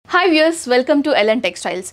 hi viewers welcome to L N textiles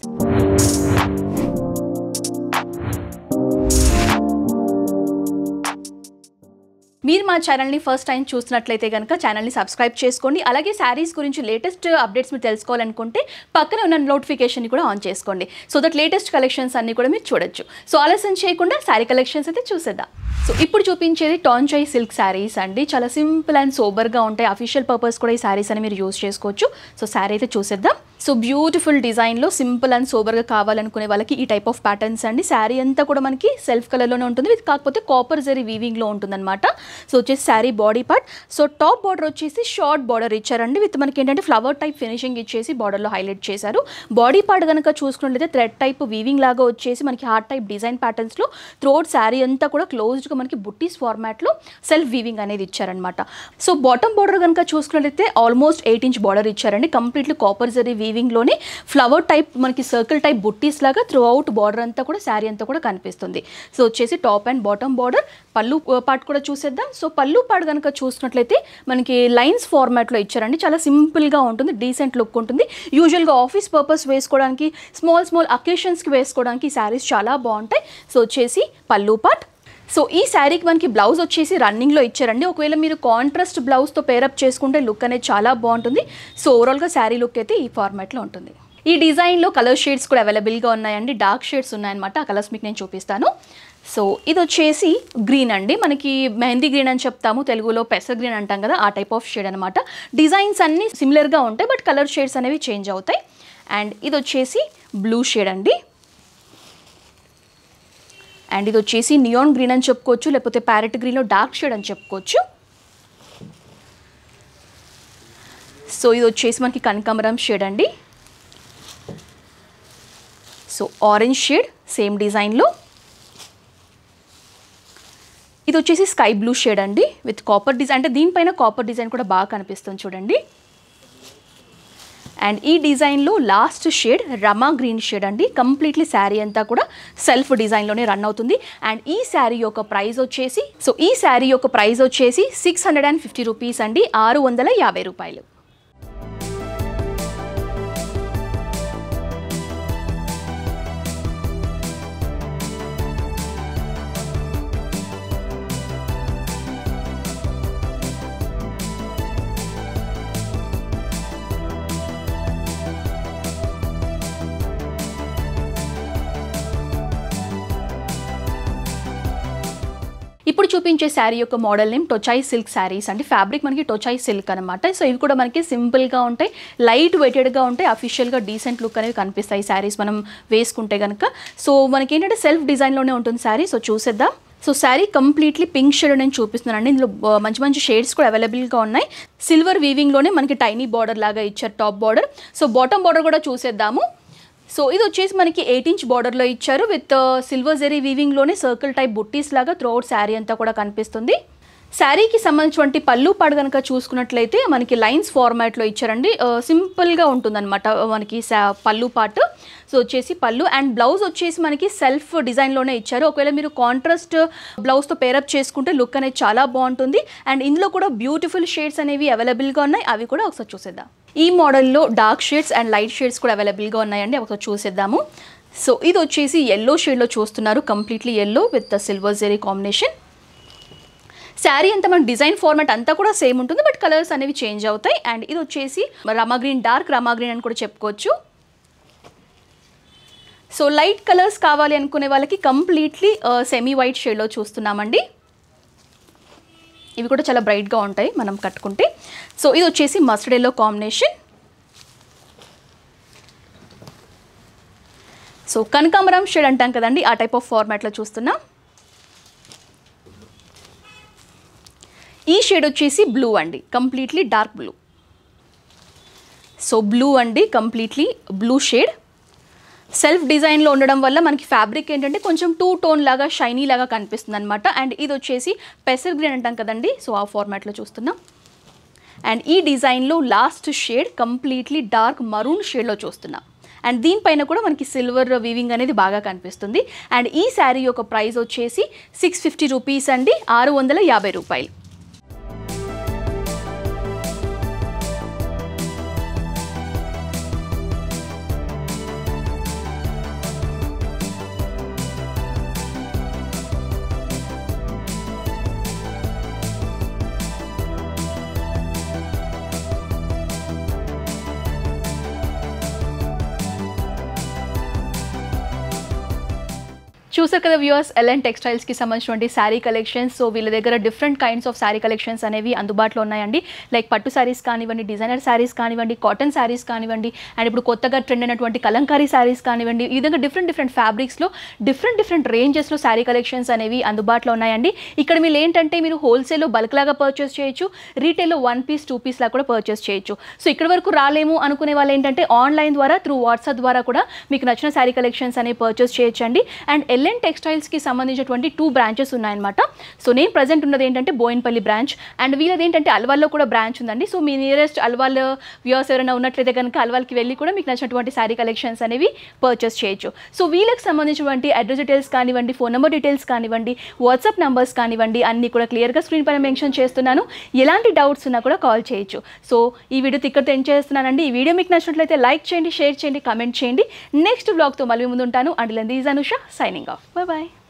మీరు మా ఛానల్ని ఫస్ట్ టైం చూసినట్లయితే కనుక ఛానల్ని సబ్స్క్రైబ్ చేసుకోండి అలాగే శారీస్ గురించి లేటెస్ట్ అప్డేట్స్ మీరు తెలుసుకోవాలనుకుంటే పక్కన ఉన్న నోటిఫికేషన్ని కూడా ఆన్ చేసుకోండి సో దట్ లేటెస్ట్ కలెక్షన్స్ అన్ని కూడా మీరు చూడొచ్చు సో ఆలస్యం చేయకుండా శారీ కలెక్షన్స్ అయితే చూసేద్దాం సో ఇప్పుడు చూపించేది టాంచాయ్ సిల్క్ శారీస్ అండి చాలా సింపుల్ అండ్ సోబర్గా ఉంటాయి అఫీషియల్ పర్పస్ కూడా ఈ శారీస్ అని మీరు యూస్ చేసుకోవచ్చు సో శారీ అయితే చూసేద్దాం సో బ్యూటిఫుల్ డిజైన్లో సింపుల్ అండ్ సోబర్గా కావాలనుకునే వాళ్ళకి ఈ టైప్ ఆఫ్ ప్యాటర్న్స్ అండి శారీ అంతా కూడా మనకి సెల్ఫ్ కలర్లోనే ఉంటుంది ఇది కాకపోతే కాపర్ జరీ వీవింగ్లో ఉంటుందన్నమాట సో వచ్చేసి sari body part so top border వచ్చేసి షార్ట్ బార్డర్ ఇచ్చారండి విత్ మనకి ఏంటంటే ఫ్లవర్ టైప్ ఫినిషింగ్ ఇచ్చేసి బార్డర్లో హైలైట్ చేశారు బాడీ పార్ట్ కనుక చూసుకున్నట్లయితే థ్రెడ్ టైప్ వీవింగ్ లాగా వచ్చేసి మనకి హార్ట్ టైప్ డిజైన్ ప్యాటర్న్స్లో త్రోట్ శారీ అంతా కూడా క్లోజ్డ్గా మనకి బుట్టీస్ ఫార్మాట్లో సెల్ఫ్ వీవింగ్ అనేది ఇచ్చారనమాట సో బాటమ్ బార్డర్ కనుక చూసుకున్నట్లయితే ఆల్మోస్ట్ ఎయిట్ ఇంచ్ బార్డర్ ఇచ్చారండి కంప్లీట్లీ కాపర్ జరీ వీవింగ్లోనే ఫ్లవర్ టైప్ మనకి సర్కిల్ టైప్ బుట్టీస్ లాగా త్రూ అవుట్ బార్డర్ అంతా కూడా శారీ అంతా కూడా కనిపిస్తుంది సో వచ్చేసి top and bottom border pallu part కూడా చూసేద్దాం సో పళ్ళు పార్ట్ కనుక చూసినట్లయితే మనకి లైన్స్ ఫార్మాట్లో ఇచ్చారండి చాలా సింపుల్గా ఉంటుంది డీసెంట్ లుక్ ఉంటుంది యూజువల్గా ఆఫీస్ పర్పస్ వేసుకోవడానికి స్మాల్ స్మాల్ అకేషన్స్కి వేసుకోవడానికి ఈ శారీస్ చాలా బాగుంటాయి సో వచ్చేసి పళ్ళు పార్ట్ సో ఈ శారీకి మనకి బ్లౌజ్ వచ్చేసి రన్నింగ్లో ఇచ్చారండి ఒకవేళ మీరు కాంట్రాస్ట్ బ్లౌజ్తో పేరప్ చేసుకుంటే లుక్ అనేది చాలా బాగుంటుంది సో ఓవరాల్గా శారీ లుక్ అయితే ఈ ఫార్మాట్లో ఉంటుంది ఈ డిజైన్లో కలర్ షేడ్స్ కూడా అవైలబుల్గా ఉన్నాయండి డార్క్ షేడ్స్ ఉన్నాయన్నమాట ఆ కలర్స్ మీకు నేను చూపిస్తాను సో ఇది వచ్చేసి గ్రీన్ అండి మనకి మెహందీ గ్రీన్ అని చెప్తాము తెలుగులో పెసర్ గ్రీన్ అంటాం కదా ఆ టైప్ ఆఫ్ షేడ్ అనమాట డిజైన్స్ అన్నీ సిమిలర్గా ఉంటాయి బట్ కలర్ షేడ్స్ అనేవి చేంజ్ అవుతాయి అండ్ ఇది వచ్చేసి బ్లూ షేడ్ అండి అండ్ ఇది వచ్చేసి నియాన్ గ్రీన్ అని చెప్పుకోవచ్చు లేకపోతే ప్యారెట్ గ్రీన్లో డార్క్ షేడ్ అని చెప్పుకోవచ్చు సో ఇది వచ్చేసి మనకి కనకాంబరం షేడ్ అండి సో ఆరెంజ్ షేడ్ సేమ్ డిజైన్లో ఇది వచ్చేసి స్కై బ్లూ షేడ్ అండి విత్ కాపర్ డిజైన్ అంటే దీనిపైన కాపర్ డిజైన్ కూడా బాగా కనిపిస్తుంది చూడండి అండ్ ఈ డిజైన్లో లాస్ట్ షేడ్ రమా గ్రీన్ షేడ్ అండి కంప్లీట్లీ శారీ అంతా కూడా సెల్ఫ్ డిజైన్లోనే రన్ అవుతుంది అండ్ ఈ శారీ యొక్క ప్రైస్ వచ్చేసి సో ఈ శారీ యొక్క ప్రైస్ వచ్చేసి six hundred and fifty rupees అండి ఆరు వందల యాభై రూపాయలు ఇప్పుడు చూపించే శారీ యొక్క మోడల్ నేమ్ టొచాయ్ సిల్క్ శారీస్ అంటే ఫ్యాబ్రిక్ మనకి టొచాయ్ సిల్క్ అనమాట సో ఇవి కూడా మనకి సింపుల్గా ఉంటాయి లైట్ వెయిటెడ్గా ఉంటాయి అఫీషియల్గా డీసెంట్ లుక్ అనేవి కనిపిస్తాయి శారీస్ మనం వేసుకుంటే కనుక సో మనకి ఏంటంటే సెల్ఫ్ డిజైన్లోనే ఉంటుంది శారీ సో చూసేద్దాం so sari completely pink shade నేను చూపిస్తున్నానండి ఇందులో బ- మంచి మంచి షేడ్స్ కూడా అవైలబుల్గా ఉన్నాయి సిల్వర్ వీవింగ్లోనే మనకి టైనీ బార్డర్ లాగా ఇచ్చారు top border so bottom border కూడా చూసేద్దాము సో ఇది వచ్చేసి మనకి ఎయిట్ ఇంచ్ బార్డర్లో ఇచ్చారు విత్ సిల్వర్ జెరీ వీవింగ్లోనే సర్కిల్ టైప్ బుట్టీస్ లాగా త్రోఅవుట్ శారీ అంతా కూడా కనిపిస్తుంది శారీకి సంబంధించినటువంటి పళ్ళు పాడు కనుక చూసుకున్నట్లయితే మనకి లైన్స్ ఫార్మాట్లో ఇచ్చారండి ఆ, సింపుల్గా ఉంటుందన్నమాట మనకి శా- పళ్ళు పాటు సో వచ్చేసి పళ్ళు అండ్ బ్లౌజ్ వచ్చేసి మనకి సెల్ఫ్ డిజైన్లోనే ఇచ్చారు ఒకవేళ మీరు కాంట్రాస్ట్ బ్లౌజ్తో పేరప్ చేసుకుంటే లుక్ అనేది చాలా బాగుంటుంది అండ్ ఇందులో కూడా బ్యూటిఫుల్ షేడ్స్ అనేవి అవైలబుల్గా ఉన్నాయి అవి కూడా ఒకసారి చూసేద్దాం ఈ మోడల్లో dark shades and light shades కూడా అవైలబుల్గా ఉన్నాయండి ఒకసారి చూసేద్దాము సో ఇది వచ్చేసి ఎల్లో షేడ్లో చూస్తున్నారు completely yellow with silver zari combination sari అంతా మన డిజైన్ ఫార్మాట్ అంతా కూడా సేమ్ ఉంటుంది బట్ కలర్స్ అనేవి చేంజ్ అవుతాయి అండ్ ఇది వచ్చేసి రమా గ్రీన్ డార్క్ రమా గ్రీన్ అని కూడా చెప్పుకోవచ్చు సో లైట్ కలర్స్ కావాలి అనుకునే వాళ్ళకి కంప్లీట్లీ సెమీ వైట్ షేడ్లో చూస్తున్నామండి ఇవి కూడా చాలా బ్రైట్గా ఉంటాయి మనం కట్టుకుంటే సో ఇది వచ్చేసి మస్టర్డ్ ఎల్లో కాంబినేషన్ సో కనకాంబరం షేడ్ అంటాం కదండి ఆ టైప్ ఆఫ్ ఫార్మాట్లో చూస్తున్నాం ఈ షేడ్ వచ్చేసి బ్లూ అండి completely dark blue so blue అండి కంప్లీట్లీ బ్లూ షేడ్ సెల్ఫ్ డిజైన్లో ఉండడం వల్ల మనకి ఫ్యాబ్రిక్ ఏంటంటే కొంచెం టూ టోన్ లాగా షైనీ లాగా కనిపిస్తుంది అనమాట అండ్ ఇది వచ్చేసి పెసర్ గ్రీన్ అంటాం కదండి సో ఆ ఫార్మాట్లో చూస్తున్నాం అండ్ ఈ డిజైన్లో last shade completely dark maroon షేడ్లో చూస్తున్నాం అండ్ దీనిపైన కూడా మనకి సిల్వర్ వీవింగ్ అనేది బాగా కనిపిస్తుంది అండ్ ఈ శారీ యొక్క ప్రైస్ వచ్చేసి సిక్స్ ఫిఫ్టీ రూపీస్ అండి ఆరు వందల యాభై రూపాయలు చూసారు కదా వ్యూవర్స్ ఎల్ఎన్ టెక్స్టైల్స్కి సంబంధించినటువంటి శారీ కలెక్షన్స్ సో వీళ్ళ దగ్గర different kinds of sari collections అనేవి అందుబాటులో ఉన్నాయండి లైక్ పట్టు శారీస్ కానివ్వండి డిజైనర్ శారీస్ కానివ్వండి కాటన్ శారీస్ కానివ్వండి అండ్ ఇప్పుడు కొత్తగా ట్రెండ్ అయినటువంటి కలంకారీ శారీస్ కానివ్వండి ఈ విధంగా డిఫరెంట్ డిఫరెంట్ ఫ్యాబ్రిక్స్లో డిఫరెంట్ డిఫరెంట్ రేంజెస్లో శారీ కలెక్షన్స్ అనేవి అందుబాటులో ఉన్నాయండి ఇక్కడ మీరు ఏంటంటే మీరు హోల్సేల్లో బల్క్ లాగా పర్చేస్ చేయొచ్చు రీటైల్లో వన్ పీస్ టూ పీస్ లాగా కూడా పర్చేస్ చేయొచ్చు సో ఇక్కడ వరకు రాలేము అనుకునే వాళ్ళు ఏంటంటే ఆన్లైన్ ద్వారా త్రూ వాట్సాప్ ద్వారా కూడా మీకు నచ్చిన శారీ కలెక్షన్స్ అనేవి పర్చేస్ చేయొచ్చండి అండ్ ఎల్ఎన్ టెక్స్టైల్స్కి సంబంధించినటువంటి టూ బ్రాంచెస్ ఉన్నాయన్నమాట సో నేను ప్రజెంట్ ఉన్నది ఏంటంటే బోయిన్పల్లి బ్రాంచ్ అండ్ వీళ్ళది ఏంటంటే అల్వాల్లో కూడా బ్రాంచ్ ఉందండి సో మీ నియరెస్ట్ అల్వాల్ వ్యూవర్స్ ఎవరైనా ఉన్నట్లయితే కనుక అల్వాల్కి వెళ్ళి కూడా మీకు నచ్చినటువంటి శారీ కలెక్షన్స్ అనేవి పర్చేస్ చేయొచ్చు సో వీళ్ళకి సంబంధించినటువంటి అడ్రస్ డీటెయిల్స్ కానివ్వండి ఫోన్ నెంబర్ డీటెయిల్స్ కానివ్వండి వాట్సాప్ నెంబర్స్ కానివ్వండి అన్నీ కూడా క్లియర్గా స్క్రీన్ పైన మెన్షన్ చేస్తున్నాను ఎలాంటి డౌట్స్ ఉన్నా కూడా కాల్ చేయొచ్చు సో ఈ వీడియో ఇక్కడ ఎండ్ చేస్తున్నానండి ఈ వీడియో మీకు నచ్చినట్లయితే లైక్ చేయండి షేర్ చేయండి కమెంట్ చేయండి నెక్స్ట్ బ్లాగ్తో మళ్ళీ ముందు ఉంటాను and this Anusha signing off bye bye